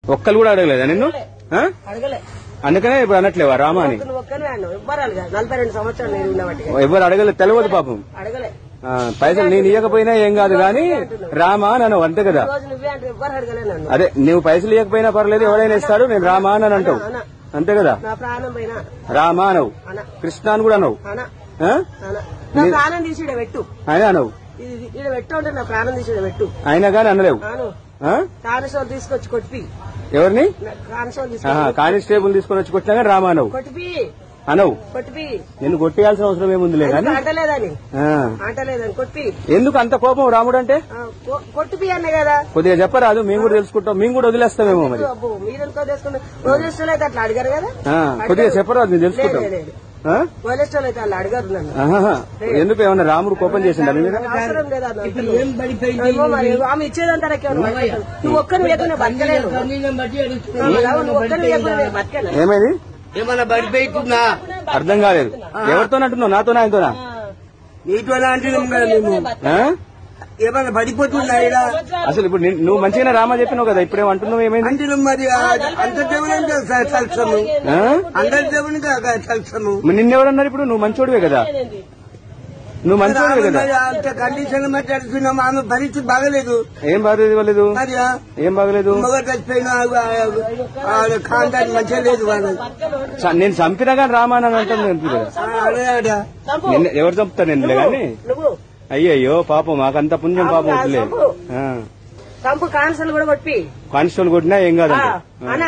ఒక్కరు కూడా అడగలేదా నిన్ను ఆ? అడగలే అందుకనే ఇప్పుడు అనట్లేవా రామా అని నువ్వు ఒక్కనే అన్నావు ఇవ్వరాలు కదా నలభై రెండు సంవత్సరాలు నేను ఉన్నవాటి ఎవరు అడగలేదు తెలియదు పాపం అడగలే ఆ, పైసలు నేను ఇవ్వకపోయినా ఏం కాదు కానీ రామా అని అంతే కదా ఈ రోజు నువ్వే అంటే ఎవ్వరు అడగలే నన్ను అదే నువ్వు పైసలు ఇవ్వకపోయినా పర్లేదు ఎవడైనా ఇస్తాడు నేను రామా అని అంటావు అన అంతే కదా నా ప్రాణం పైన రామా అనవు అన కృష్ణ అని కూడా అనవు అన ఆ? అన నా ప్రాణం తీసి ఈడ పెట్టు ఆయన అనవు ఇది ఈడ పెట్టు అంటే నా ప్రాణం తీసి ఈడ పెట్టు అయినా కానీ అనలేవు నాను ఆ? కానిసోలు తీసుకొచ్చి కొట్టిపి ఎవరిని కానిసోలు ఆహా, తీసుకొచ్చి కానిస్టేబుల్ తీసుకొని వచ్చి కొట్టినా కానీ రామా అనవు కొట్టిపి అనవు కొట్టిపి నేను కొట్టేయాల్సిన అవసరం ఏముందిలే కానీ అంటలేదని ఆ. అంటలేదని కొట్టిపి ఎందుకు అంత కోపం రాముడు అంటే ఆ, కొ- కొట్టిపి అన్న కదా కొద్దిగా చెప్పరాదు మేము కూడా తెలుసుకుంటాం మేము కూడా వదిలేస్తామేమో మరి అబ్బో మీరెందుకో తెలుసుకున్న రోజు అయితే అట్లా అడిగారు కదా ఆ, కొద్దిగా చెప్పరాదు మేము తెలుసుకుంటాం లేదు, లేదు. ఆ? వదిలేసిన అయితే వాళ్ళు అడగారు నన్ను ఆహాహా. ఎందుకు ఏమన్నా రాముడు కోపం చేసిండా మీ మీద అవసరం లేదా అన్న? ఏమో మరి, ఆమె ఇచ్చేదంతా నాకు ఏమన్నా పట్టుకోదు. నువ్వు ఒక్కని లేకుండా బతకలేను నువ్వు ఒక్కని లేకుండా నేను బతకను ఏమైంది ఏమన్నా పడిపోయితుందా అర్థం కాలేదు ఎవరితో అంటున్నావు నాతో ఆయనతోనా నీతో అంటున్నాం కదా మేము ఆ? ఏమన్నా పడిపోతుందా ఈడ అసలు ఇప్పుడు నిన్- నువ్వు మంచిగానే రామా చెప్పినావు కదా ఇప్పుడేం అంటున్నావు ఏమైంది అంటున్నాం మరి ఆ అంత దేవుని కలుస్తాము ఆ? అందరి దేవుని కలుస్తాము మరి నిన్నెవరన్నారు ఇప్పుడు నువ్వు మంచోడివే కదా నువ్వు మంచోడివే కదా మరి అంత కండిషన్ మాట్లాడుతున్నాం ఆమె పరిస్థితి బాగలేదు ఏం బాగలేదు వాళ్ళదు మరి ఆ ఏం బాగలేదు మగ చచ్చిపోయిన ఖాందాన్ని మంచిగా లేదు వాళ్ళు చ- నేను చంపినా కానీ రామా అని అంటాను నేను కదా ఆ, అదే అదే. చంపు నిన్న ఎవరు చంపుతారు నిన్నలే కానీ నువ్వు అయ్యయ్యో పాపం మాకంత పుణ్యం పాపం వద్దులే ఆ. చంపు కాన్సల్ కూడా కొట్టి కానిస్టేబుల్ కొట్టినా ఏం కాదు ఆ, అనా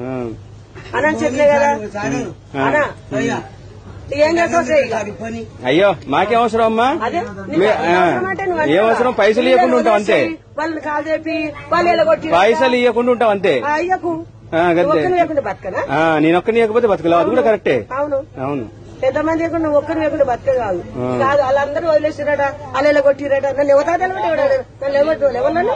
అని చెప్పలే కదా అనా ఏం చేస్తావు చెయ్యి. పని అయ్యో మాకేం అవసరం అమ్మా అదే మే- ఆ, ఏం అవసరం పైసలు ఇవ్వకుండా ఉంటాం అంతే వాళ్ళని కాల్ చెప్పి వాళ్ళు ఎలా కొట్టి పైసలు ఇవ్వకుండా ఉంటాం అంతే అయ్యకు ఆ, గంతే ఒక్కని లేకుండా బతకనా ఆ, నేను ఒక్కని ఇవ్వకపోతే బతకలేవు అది కూడా కరెక్టే అవును అవును ఎంతమంది లేకుండా నువ్వు ఒక్కరి లేకుండా బతక కాదు కాదు వాళ్ళందరూ వదిలేసిరట వాళ్ళు ఎలా కొట్టిరట నన్ను ఎవతా తెలవట నన్ను ఎవరు ఎవరు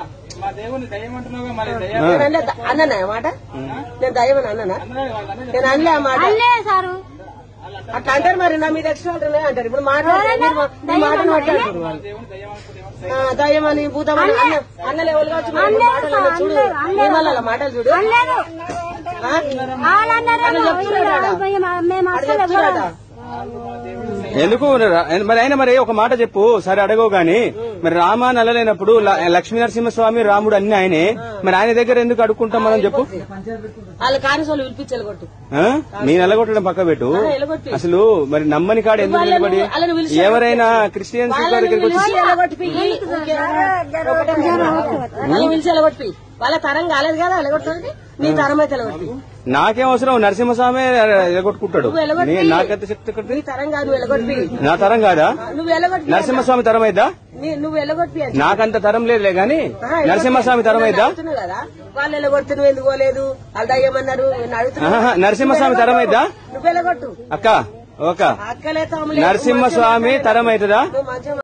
నేను అనలే ద- అన్ననా ఆ మాట నేను దయ్యమని అన్ననా నేను అనలే ఆ మాట సారు అట్లా అంటారు మరి నా మీద ఎక్స్ట్రా అంటారు ఇప్పుడు మాట్లాడారు మీరు మా- మీ మాటను మాట్లాడుతున్నారు వాళ్ళు ఆ, దయ్యమని భూతమని అన్న అన్నలు ఎవరు కావచ్చు మరి ఇప్పుడు మాటలు అన్న చూడు ఏమన్నా మాటలు చూడు ఆ? అన్న చెప్తున్నాడా? మేము అక్కడ చెప్తున్నాడా? ఎందుకు రా- మరి ఆయన మరి ఒక మాట చెప్పు సరే అడగవు గాని మరి రామ నల్లలేనప్పుడు ల- లక్ష్మీ నరసింహస్వామి రాముడు అన్ని ఆయనే మరి ఆయన దగ్గర ఎందుకు అడుక్కుంటాం మనం చెప్పు వాళ్ళ కానిసోళ్ళు పిలిపించాలి కొట్టు ఆ? మీ నల్లగొట్టడం పక్క పెట్టు ఎలగొట్టి అసలు మరి నమ్మని కాడ ఎందుకు నిలబడి వాళ్ళని పిలిచి ఎవరైనా క్రిస్టియన్స్ దగ్గరికి వచ్చి పిలిచి ఎలగొట్టి వాళ్ళని పిలిచి ఎలగొట్టి వాళ్ళ తరం కాలేదు కదా ఎలగొట్టడానికి నీ తరం అయితే ఎలగొట్టి నాకేం అవసరం నరసింహస్వామి ఎగొట్టుకుంటాడు నువ్వు ఎలగొట్టి. నే- నాకైతే చెప్తే ఇక్కడ నీ తరం కాదు నువ్వు ఎలగొట్టి నా తరం కాదా నువ్వు ఎలగొట్టి నరసింహస్వామి తరం అయిద్దా నీ- నువ్వు ఎలగొట్టి అని నాకంత తరం లేదులే గాని ఆహా, నరసింహస్వామి తరం అయిద్దా అడుగుతున్నావు కదా వాళ్ళు ఎలగొట్టి నువ్వు ఎందుకు పోలేదు వాళ్ళు దయ్యమన్నారు నేను అడుగుతున్నా ఆహా, నరసింహస్వామి తరం అయిద్దా నువ్వు ఎలగొట్టు అక్క ఒక అక్కలే తమ్ములే నరసింహస్వామి తరం అవుతుందా నువ్వు మంచిగా